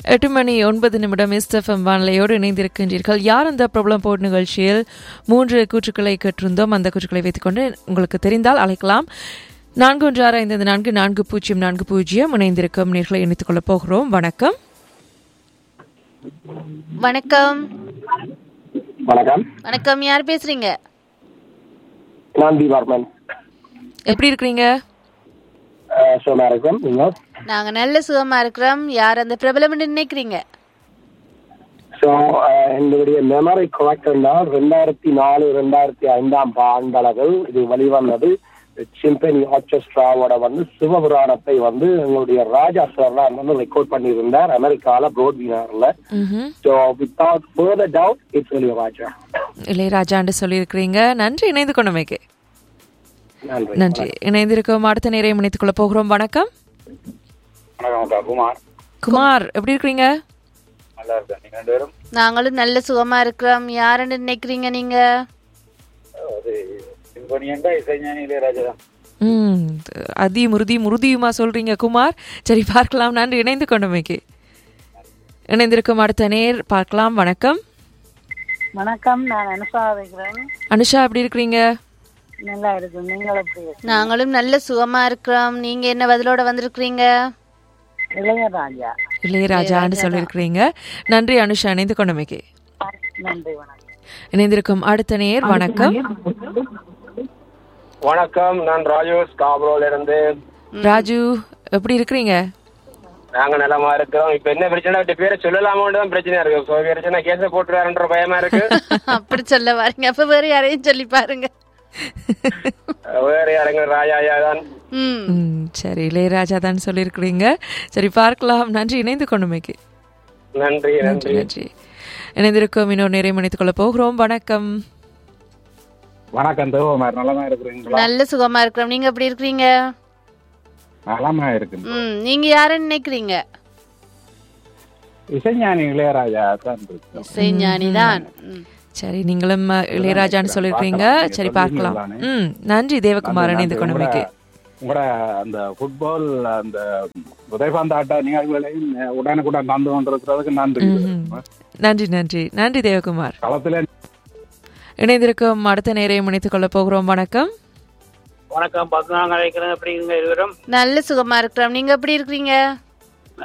எட்டு மணி ஒன்பது நிமிடம் எஸ்எஃப்எம் வானிலையோடு இணைந்திருக்கின்றீர்கள் யார் அந்த பிரபலம் போட் நிகழ்ச்சியில் மூன்று கூற்றுக்களை கேட்டிருந்தோம் அந்த கூற்றுக்களை வைத்துக்கொண்டு உங்களுக்கு தெரிந்தால் அழைக்கலாம் நான்கு ஒன்று ஆறு ஐந்து நான்கு நான்கு பூஜ்ஜியம் நான்கு பூஜ்ஜியம் இணைந்திருக்கும் நேர்களை இணைத்துக் கொள்ளப் போகிறோம் வணக்கம் வணக்கம் வணக்கம் வணக்கம் யார் பேசுறீங்க நான் தீபார்மன் எப்படி இருக்கிறீங்க சோமா இருக்கேன் நீங்க நாங்க நல்ல சுகமா இருக்கிறோம் யார் அந்த பிரபலம் நினைக்கிறீங்க ஸோ என்னுடைய மெமரி கரெக்ட் என்றால் ரெண்டாயிரத்தி நாலு ரெண்டாயிரத்தி ஐந்தாம் ஆண்டளவில் இது வெளிவந்தது சிம்பனி ஆர்கெஸ்ட்ராவோட வந்து சிவபுராணத்தை வந்து எங்களுடைய ராஜா சார் தான் வந்து ரெக்கார்ட் பண்ணியிருந்தார் அமெரிக்கால ப்ரோட்வினர்ல ம்ஹும். So without further doubt it's ஒலி ராஜா இளையராஜாண்டு சொல்லியிருக்கிறீங்க நன்றி இணைந்து கொண்டமைக்கு நன்றி நன்றி இணைந்திருக்கும் அடுத்த நேரம் இணைத்துக் கொள்ளப் போகிறோம் வணக்கம் வணக்கம் குமார் குமார் எப்படி இருக்கிறீங்க நல்லா இருக்கேன் நீங்க ரெண்டு பேரும் நாங்களும் நல்ல சுகமா இருக்கிறோம் யாருன்னு நினைக்கிறீங்க நீங்க அது சிம்பனியண்டா இசைஞானி இளையராஜா தான் ம் அதி முருதி முருதியுமா சொல்றீங்க குமார் சரி பார்க்கலாம் நன்றி இணைந்து கொண்டமைக்கு இணைந்திருக்கும் அடுத்த நேர் பார்க்கலாம் வணக்கம் வணக்கம் நான் அனுஷா வைக்கிறேன் அனுஷா எப்படி இருக்கிறீங்க நல்லா இருக்கு நீங்கள் எப்படி நாங்களும் நல்ல சுகமா இருக்கிறோம் நீங்க என்ன பதிலோட வந்திருக்கிறீங்க இளையராஜா இளையராஜான்னு சொல்லியிருக்கிறீங்க நன்றி அனுஷா இணைந்து கொண்டமைக்கு நன்றி வணக்கம் இணைந்திருக்கும் அடுத்த நேர் வணக்கம் வணக்கம் நான் ராஜு ஸ்காப்ரோல இருந்து ராஜு எப்படி இருக்கிறீங்க நாங்க நலமா இருக்கிறோம் இப்ப என்ன பிரச்சனை இப்படி பேரை சொல்லலாமோன்னு தான் பிரச்சனையா இருக்கு சோ பிரச்சனை கேச போட்டுறாருன்ற பயமா இருக்கு அப்படி சொல்ல வாருங்க அப்ப வேற யாரையும் சொல்லி பாருங்க வேற யாருங்க ராஜா தான் ம் ம் சரி இளையராஜா தான் சொல்லியிருக்கிறீங்க சரி பார்க்கலாம் நன்றி இணைந்து கொண்டமைக்கு நன்றி நன்றி நன்றி நன்றி இணைந்திருக்கும் இன்னொரு நேரம் இணைத்துக் கொள்ளப் போகிறோம் வணக்கம் வணக்கம் தேவமார் நலமா இருக்கிறீங்களா நல்ல சுகமா இருக்கிறோம் நீங்க எப்படி இருக்கிறீங்க நலமா இருக்கு ம் நீங்க யாருன்னு நினைக்கிறீங்க இசைஞானி இளையராஜா தான் இருக்கு இசைஞானி தான் ம். சரி நீங்களும் அஹ், இளையராஜான்னு சொல்லியிருக்கிறீங்க சரி பார்க்கலாம் ம் நன்றி தேவகுமார் இணைந்து கொண்டமைக்கு உங்களோட அந்த ஃபுட்பால் அந்த உதயகாந்த ஆட்ட நிகழ்வுகளையும் உடனுக்குடன் தந்து கொண்டிருக்கிறதுக்கு நன்றி நன்றி நன்றி நன்றி தேவகுமார் களத்துல இணைந்திருக்கும் அடுத்த நேரம் இணைத்துக் கொள்ளப் போகிறோம் வணக்கம் வணக்கம் பத்மநாங்க அழைக்கிறேன் அப்படிங்க இருவரும் நல்ல சுகமா இருக்கிறோம் நீங்க எப்படி இருக்கிறீங்க